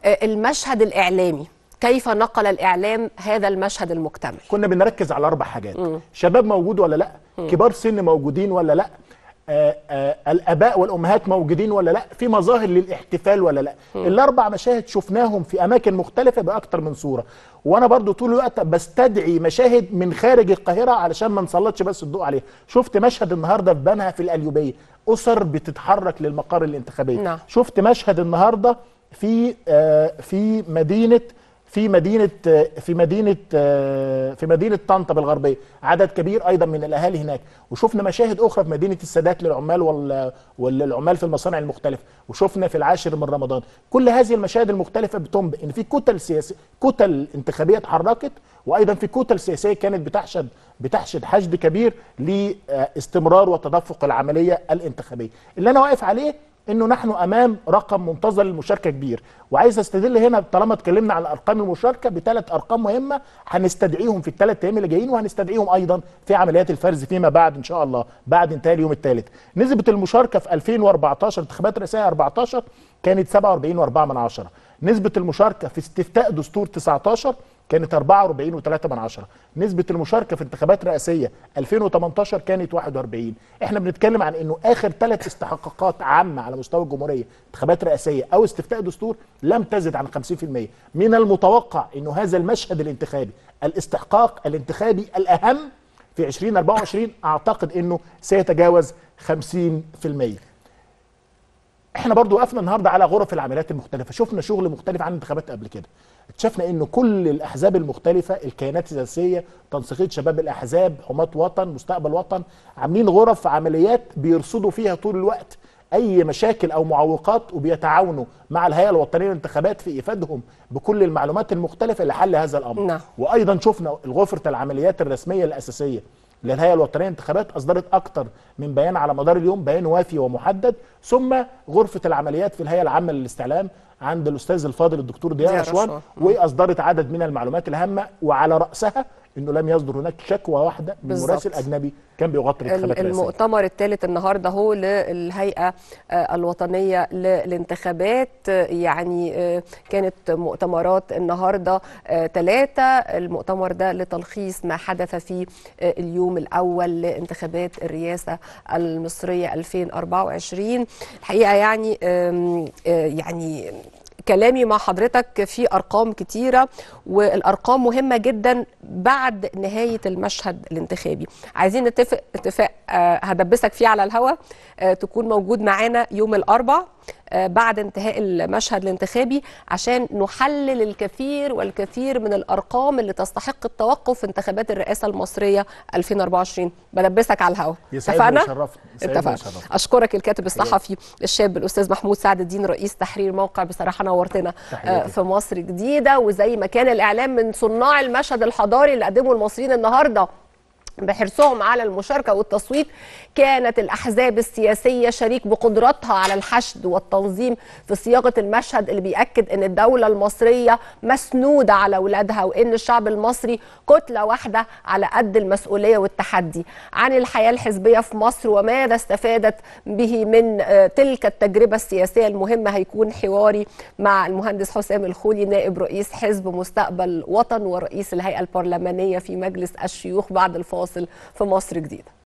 آه، المشهد الاعلامي كيف نقل الاعلام هذا المشهد المكتمل كنا بنركز على اربع حاجات شباب موجود ولا لا كبار سن موجودين ولا لا آه آه الاباء والامهات موجودين ولا لا في مظاهر للاحتفال ولا لا الاربع مشاهد شفناهم في اماكن مختلفه باكتر من صوره وانا برضو طول الوقت بستدعي مشاهد من خارج القاهره علشان ما نسلطش بس الضوء عليها شفت مشهد النهارده في بنها في القليوبيه اسر بتتحرك للمقار الانتخابيه نعم. شفت مشهد النهارده في آه في مدينه في مدينه في مدينه في مدينه طنطا بالغربيه عدد كبير ايضا من الاهالي هناك وشفنا مشاهد اخرى في مدينه السادات للعمال وال- والعمال في المصانع المختلفه وشفنا في العاشر من رمضان كل هذه المشاهد المختلفه بتنبئ ان في كتل سياسيه كتل انتخابيه اتحركت وايضا في كتل سياسيه كانت بتحشد بتحشد حشد كبير لاستمرار وتدفق العمليه الانتخابيه اللي انا واقف عليه انه نحن امام رقم منتظر للمشاركه كبير وعايز استدل هنا طالما اتكلمنا على ارقام المشاركه بثلاث ارقام مهمه هنستدعيهم في الثلاث ايام اللي جايين وهنستدعيهم ايضا في عمليات الفرز فيما بعد ان شاء الله بعد انتهاء اليوم الثالث نسبه المشاركه في 2014 انتخابات رئاسيه 14 كانت 47.4 من عشرة نسبه المشاركه في استفتاء دستور 19 كانت 44 و3 من عشرة نسبة المشاركة في انتخابات رئاسية 2018 كانت 41 احنا بنتكلم عن انه اخر ثلاث استحقاقات عامة على مستوى الجمهورية انتخابات رئاسية او استفتاء دستور لم تزد عن 50% من المتوقع انه هذا المشهد الانتخابي الاستحقاق الانتخابي الاهم في 2024 اعتقد انه سيتجاوز 50% احنا برضو وقفنا النهارده على غرف العمليات المختلفه شفنا شغل مختلف عن الانتخابات قبل كده اكتشفنا انه كل الاحزاب المختلفه الكيانات السياسيه تنسيقيه شباب الاحزاب حماة وطن مستقبل وطن عاملين غرف عمليات بيرصدوا فيها طول الوقت اي مشاكل او معوقات وبيتعاونوا مع الهيئه الوطنيه للانتخابات في افادهم بكل المعلومات المختلفه لحل هذا الامر نعم. وايضا شفنا غرفه العمليات الرسميه الاساسيه للهيئه الوطنيه للانتخابات اصدرت اكثر من بيان على مدار اليوم بيان وافي ومحدد ثم غرفه العمليات في الهيئه العامه للاستعلام عند الاستاذ الفاضل الدكتور ضياء ضياء رشوان رشوان. واصدرت عدد من المعلومات الهامه وعلى راسها انه لم يصدر هناك شكوى واحده من بالظبط. مراسل اجنبي كان بيغطي الانتخابات الرئاسيه المؤتمر الثالث النهارده هو للهيئه آه، الوطنيه للانتخابات آه، يعني آه، كانت مؤتمرات النهارده ثلاثه المؤتمر ده لتلخيص ما حدث في آه، اليوم الاول لانتخابات الرئاسه المصريه 2024 الحقيقه يعني آم، آه، يعني كلامي مع حضرتك في ارقام كتيره والارقام مهمه جدا بعد نهايه المشهد الانتخابي عايزين نتفق اتفاق آه، هدبسك فيه على الهوا آه، تكون موجود معانا يوم الاربع آه، بعد انتهاء المشهد الانتخابي عشان نحلل الكثير والكثير من الارقام اللي تستحق التوقف في انتخابات الرئاسه المصريه 2024 بدبسك على الهوا يسعدني ويشرفني. يسعدني اتفقنا ويشرفني. اشكرك الكاتب الصحفي الشاب الاستاذ محمود سعد الدين رئيس تحرير موقع بصراحه نورتنا تحياتي. آه، في مصر جديده وزي ما كان الاعلام من صناع المشهد الحضاري اللي قدمه المصريين النهارده بحرصهم على المشاركة والتصويت كانت الأحزاب السياسية شريك بقدرتها على الحشد والتنظيم في صياغة المشهد اللي بيأكد أن الدولة المصرية مسنودة على أولادها وأن الشعب المصري كتلة واحدة على قد المسؤولية والتحدي عن الحياة الحزبية في مصر وماذا استفادت به من آه، تلك التجربة السياسية المهمة هيكون حواري مع المهندس حسام الخولي نائب رئيس حزب مستقبل وطن ورئيس الهيئة البرلمانية في مجلس الشيوخ بعد الفاصل في مصر جديدة